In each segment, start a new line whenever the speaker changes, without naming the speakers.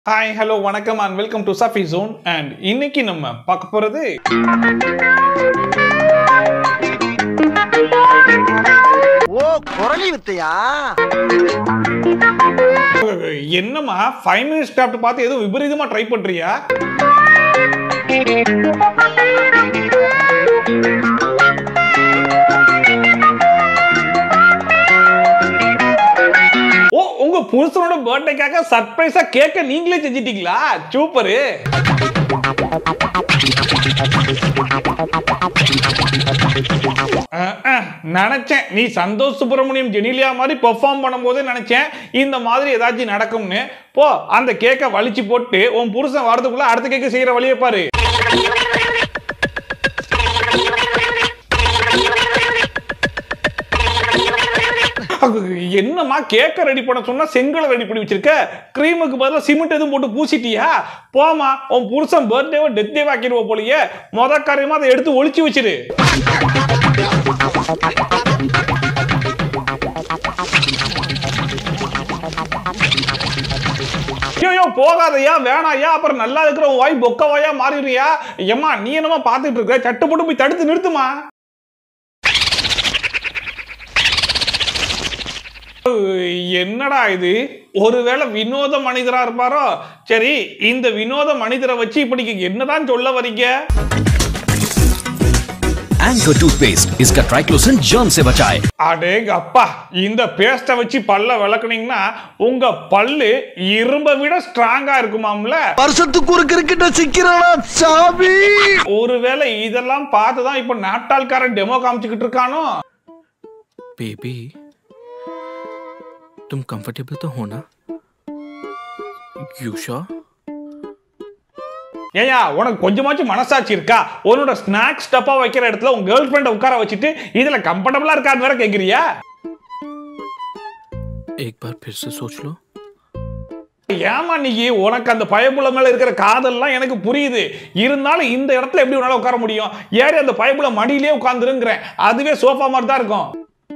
Hi hello வணக்கம் and welcome to Safi zone and இன்னைக்கு நம்ம பார்க்க போறது
ஓ குரலி வித்தையா
என்னம்மா ஃபைவ் மினிட்ஸ் கிராஃப்ட் பார்த்து ஏதோ விபரீதமா ட்ரை பண்றியா ஓ உங்க புருஷனோட பர்த்டேக்காக சர்ப்ரைஸா கேக்க நீங்களே செஞ்சிட்டீங்களா சூப்பரு அஹ், அஹ், நினைச்சேன் நீ சந்தோஷ் சுப்பிரமணியம் ஜெனிலியா மாதிரி பெர்ஃபார்ம் பண்ணும்போது நினைச்சேன் இந்த மாதிரி ஏதாச்சும் நடக்கும்னு போ அந்த கேக்கை வலிச்சு போட்டு உன் புருஷன் வரதுக்குள்ள அடுத்த கேக்கு செய்யற வழியை பாரு என்னம்மா கேக்க ரெடி பண்ண சொன்னா செங்கலை ரெடி பண்ணி வச்சிருக்க கிரீமுக்கு பதிலா சிமெண்ட் எதுவும் போட்டு பூசிட்டியா போமா உன் புருஷன் பர்த்டேவை டெத் டேவ் ஆக்கிடுவோம் போலயே முத காரியமா அதை எடுத்து ஒளிச்சு வச்சிரு ஐயோ போகாதயா வேணாயா அப்புறம் நல்லா இருக்கிற உன் வாய் பொக்க வாயா மாறிடுறியா ஏம்மா நீ என்னமா பார்த்துட்டு இருக்க சட்டு போட்டு போய் தடுத்து நிறுத்துமா என்னடா இது ஒருவேளை வினோத மனிதரா இருப்பாரோ சரி இந்த வினோத மனிதரை வச்சு இப்படிக்கு என்னதான் சொல்ல வரீங்க
Anchor toothpaste इसका ट्राइक्लोसन जर्म से बचाए
அடேங்க அப்பா இந்த பேஸ்ட்டை வச்சு பல்ல விளக்குனீங்கன்னா உங்க பல்லு இரும்பை விட ஸ்ட்ராங்கா இருக்குமாம்ல
வருஷத்துக்கு ஒரு கிரிக்கெட்ட சிக்கிறானா சாமி
ஒருவேளை இதெல்லாம் பார்த்து தான் இப்போ நாட்டாள்காரன் டெமோ காமிச்சுக்கிட்டு இருக்கானோ
बेबी तुम कंफर्टेबल तो हो ना यू श्योर
ஏயா உனக்கு கொஞ்சமாச்சும் மனசாட்சி இருக்கா உன்னோட ஸ்நாக்ஸ் டப்பா வைக்கிற இடத்துல உன் கேர்ள் ஃப்ரெண்டை உட்கார வச்சுட்டு இதுல கம்ஃபர்டபுளா இருக்கான்னு வேற கேக்குறியா
एक बार फिर से सोच लो
ஏமா நீ உனக்கு அந்த பயப்புல மேல இருக்கிற காதல்லாம் எனக்கு புரியுது இருந்தாலும் இந்த இடத்துல எப்படி உன்னால உட்கார முடியும் ஏறி அந்த பயப்புல மடியிலே உட்காந்துருங்கிறேன் அதுவே சோஃபா மாதிரி தான் இருக்கும்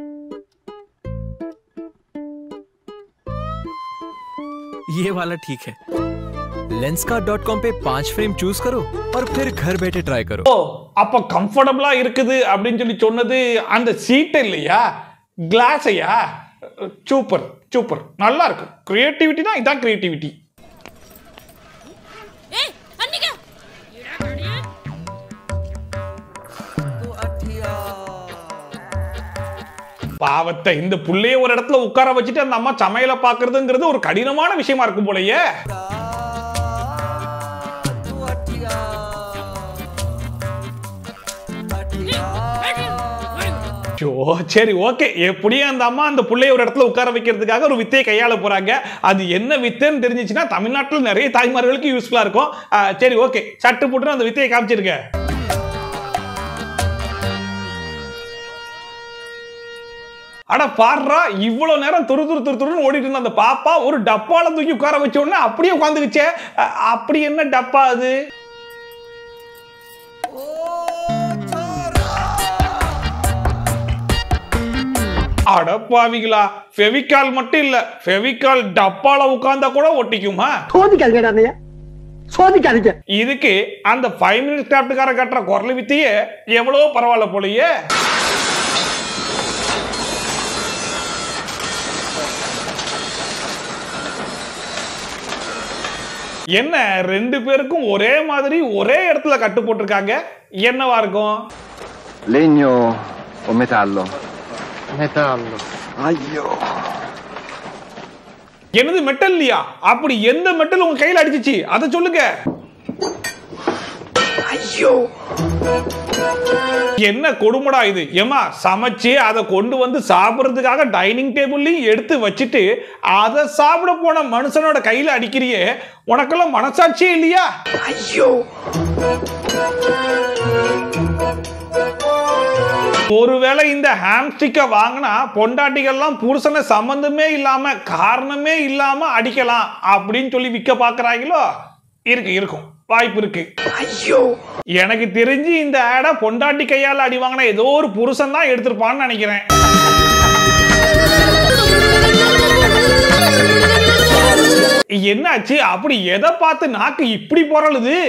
ये वाला ठीक है लेंसका डॉट कॉम पे पांच फ्रेम चूज करो और फिर घर बैठे ट्राई करो
ஓ அப்ப கம்ஃபர்டபுளா இருக்குது அப்படின்னு சொல்லி சொன்னது அந்த சீட் இல்லையா கிளாஸ் ஐயா சூப்பர் சூப்பர் நல்லா இருக்கு கிரியேட்டிவிட்டி தான் இதான் கிரியேட்டிவிட்டி
ಏ ಅನ್ನಿಗೆ ಇಡ ಗಾಡಿ
பாவத்தை இந்த புள்ளைய ஒரு இடத்துல உட்கார வச்சுட்டு அந்த அம்மா சமையலை பாக்குறதுங்கிறது ஒரு கடினமான விஷயமா இருக்கும் போலயே ஐயோ, சரி ஓகே எப்படியும் அந்த அம்மா அந்த புள்ளைய ஒரு இடத்துல உட்கார வைக்கிறதுக்காக ஒரு வித்தையை கையாள போறாங்க அது என்ன வித்தைன்னு தெரிஞ்சிச்சுன்னா தமிழ்நாட்டில் நிறைய தாய்மார்களுக்கு யூஸ்ஃபுல்லா இருக்கும் ஆ, சரி ஓகே சட்டு போட்டு அந்த வித்தையை காமிச்சிருக்க அட பாடுறா இவ்வளவு நேரம் துரு துரு துரு துருன்னு ஓடிட்டு இருந்த அந்த பாப்பா ஒரு டப்பால தூக்கி உட்கார வச்ச உடனே அப்படியே உட்காந்துக்குச்சே அ- அப்படி என்ன டப்பா அது அடப்பாவிகளா ஃபெவிகால் மட்டும் இல்ல ஃபெவிகால் டப்பால உட்கார்ந்தா கூட ஒட்டிக்குமா
சோதிக்காதீங்கடா அண்ணையா சோதிக்காதீங்க
இதுக்கு அந்த ஃபைவ் மினிட்ஸ் கிராஃப்ட்கார கட்டுற குரல் வித்தையே எவ்வளவோ பரவாயில்ல போலயே என்ன ரெண்டு பேருக்கும் ஒரே மாதிரி ஒரே இடத்துல கட்டு போட்டிருக்காங்க என்னவா இருக்கும்
Legno o metallo?
ஐயோ
என்னது மெட்டல் இல்லையா அப்படி எந்த மெட்டல் உங்க கையில அடிச்சிச்சு அதை சொல்லுங்க
ஐயோ
என்ன கொடுமடா இது ஏமா சமைச்சு அதை கொண்டு வந்து சாப்பிடுறதுக்காக டைனிங் டேபிள்லையும் எடுத்து வச்சுட்டு அதை சாப்பிட போன மனுஷனோட கையில அடிக்கிறியே உனக்கெல்லாம் மனசாட்சியே இல்லையா
ஐயோ
ஒருவேளை இந்த ஹாம்ஸ்டிக்கை வாங்கினா பொண்டாட்டிகள்லாம் புருஷனை சம்பந்தமே இல்லாம காரணமே இல்லாம அடிக்கலாம் அப்படின்னு சொல்லி விற்க பாக்குறாங்களோ இருக்கு இருக்கும் வாய்ப்பு இருக்கு
ஐயோ
எனக்கு தெரிஞ்சு இந்த ஆடை பொண்டாட்டி கையால அடி வாங்கின ஏதோ ஒரு புருஷன் தான் எடுத்திருப்பான்னு நினைக்கிறேன் என்னாச்சு அப்படி எதை பார்த்து நாக்கு இப்படி பொறலுது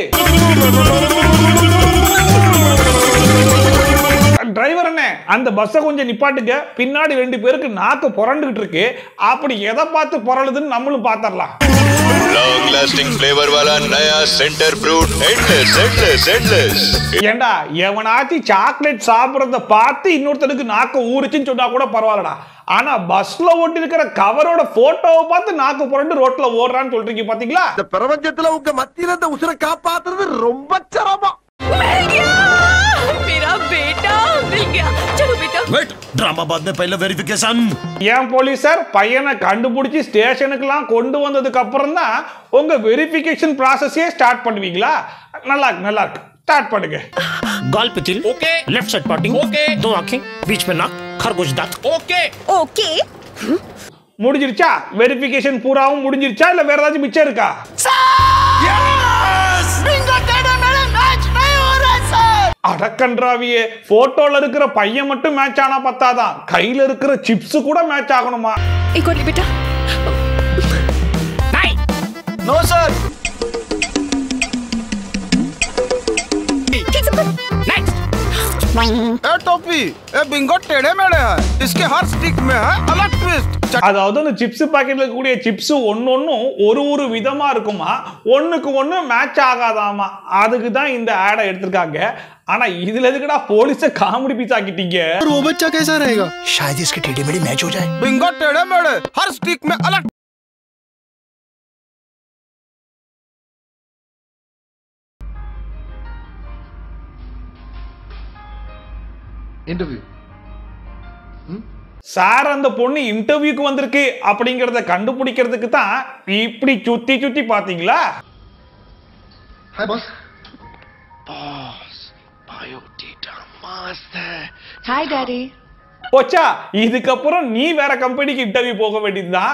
டிரைவர் அண்ணே அந்த பஸ்ஸை கொஞ்சம் நிப்பாட்டுங்க பின்னாடி ரெண்டு பேருக்கு நாக்கு புரண்டுகிட்டு இருக்கு அப்படி எதை பார்த்து புரளுதுன்னு நம்மளும் பார்த்தரலாம்
लॉन्ग लास्टिंग फ्लेवर वाला नया Center Fruit endless endless endless
ஏண்டா எவனாச்சும் சாக்லேட் சாப்பிடுறத பார்த்து இன்னொருத்தனுக்கு நாக்கு ஊறுச்சுன்னு சொன்னா கூட பரவாயில்லடா ஆனா பஸ்ல ஓட்டி இருக்கிற கவரோட போட்டோவை பார்த்து நாக்கு புரண்டு ரோட்ல ஓடுறான்னு சொல்றீங்க பாத்தீங்களா
இந்த பிரபஞ்சத்துல உங்க மத்தியில இந்த உசுரை காப்பாத்துறது ரொம்ப சிரமம்
मिल गया मेरा बेटा मिल गया चलो बेटा
वेट ड्रामा बाद में पहले वेरिफिकेशन
ஏன் போலீசார் பையனை கண்டுபிடிச்சி ஸ்டேஷனுக்குலாம் கொண்டு வந்ததுக்கு அப்புறம் தான் உங்க வெரிஃபிகேஷன் ப்ராசஸே ஸ்டார்ட் பண்ணுவீங்களா நல்லா இருக்கு நல்லா இருக்கு ஸ்டார்ட் பண்ணுங்க
गाल पे तिल okay left side parting okay दो आंखें बीच में नाक खरगोश दांत ओके
ओके
முடிஞ்சிருச்சா வெரிஃபிகேஷன் பூராவும் முடிஞ்சிருச்சா இல்ல வேற ஏதாச்சும் மிச்சம் இருக்கா அடக்கன்றாவியே போட்டோல இருக்கிற பையன் மட்டும் மேட்ச் ஆனா பத்தாதான் கையில இருக்கிற சிப்ஸ் கூட மேட்ச் ஆகணுமா
एक और ले बेटा
நோ சார்
ठीक से
ए टोपी ए बिंगो टेढ़े मेढ़े है इसके हर स्टिक में है अलग ट्विस्ट
அதாவது அந்த சிப்ஸ் பாக்கெட்ல இருக்கக்கூடிய சிப்ஸ் ஒன்னொன்னும் ஒரு ஒரு விதமா இருக்குமா ஒண்ணுக்கு ஒண்ணு மேட்ச் ஆகாதாமா அதுக்கு தான் இந்த ஆடை எடுத்திருக்காங்க ஆனா இதுல எதுக்குடா போலீஸ காமெடி பீஸ் ஆக்கிட்டீங்க
वो बच्चा कैसा रहेगा
शायद इसके टेढ़े मेढ़े मैच हो जाए
बिंगो टेढ़े मेढ़े हर स्टिक में अलग
इंटरव्यू
சார் அந்த பொண்ணு இன்டர்வியூக்கு வந்திருக்கு அப்படிங்கறத கண்டுபிடிக்கிறதுக்கு தான் இப்படி சுத்தி சுத்தி பாத்தீங்களா
हाय बॉस
हाय डैडी
போச்சா இதுக்கப்புறம் நீ வேற கம்பெனிக்கு இன்டர்வியூ போக வேண்டியதுதான்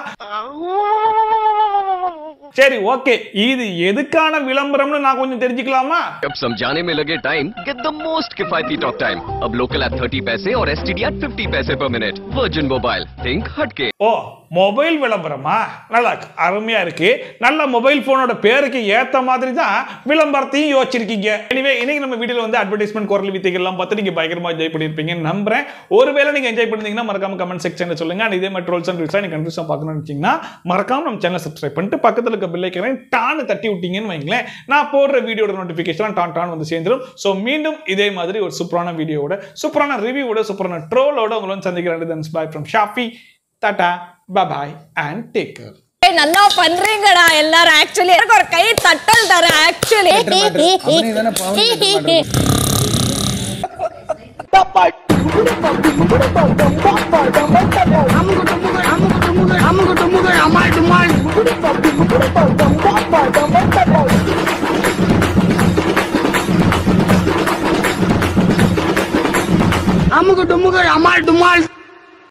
சரி ஓகே இது எதுக்கான விளம்பரம்னு நான் கொஞ்சம் தெரிஞ்சுக்கலாமா
अब समझाने में लगे टाइम गेट द मोस्ट किफायती टॉक टाइम अब लोकल एट 30 पैसे और एसटीडी एट 50 पैसे पर मिनट वर्जिन मोबाइल थिंक हटके
ஓ மொபைல் விளம்பரமா நல்லா இருக்கு அருமையா இருக்கு நல்ல மொபைல் போனோட பேருக்கு ஏத்த மாதிரி தான் விளம்பரத்தையும் யோசிச்சிருக்கீங்க எனிவே இன்னைக்கு நம்ம வீடியோல வந்து அட்வர்டைஸ்மெண்ட் குரல் வித்தைகள்லாம் பார்த்து நீங்க பயங்கரமா என்ஜாய் பண்ணிருப்பீங்கன்னு நம்புறேன் ஒருவேளை நீங்க என்ஜாய் பண்ணிருந்தீங்கன்னா மறக்காம கமெண்ட் செக்ஷன்ல சொல்லுங்க and இதே மாதிரி ட்ரோல்ஸ் அண்ட் ரிவ்யூஸ் நீங்க கண்டிப்பா பார்க்கணும்னு வச்சீங்கன்னா மறக்காம நம்ம சேனல் சப்ஸ்கிரைப் பண்ணிட்டு பக்கத்துல இருக்க பெல் ஐக்கனை டான்னு தட்டி விட்டீங்கன்னு வைங்களேன் நான் போடுற வீடியோட நோட்டிபிகேஷன் டான் டான் வந்து சேர்ந்துரும் ஸோ மீண்டும் இதே மாதிரி ஒரு சூப்பரான வீடியோவோட சூப்பரான ரிவ்யூவோட சூப்பரான ட்ரோலோட உங்களை வந்து சந்திக்கிறேன் bye from Shafi tata bye and take care
ஏய், நல்லா பண்றீங்கடா எல்லாரும் ஆக்சுவலி எனக்கு ஒரு கை தட்டல் தர ஆக்சுவலி
அமுக்கு டுமுக்கு அமால் டுமால்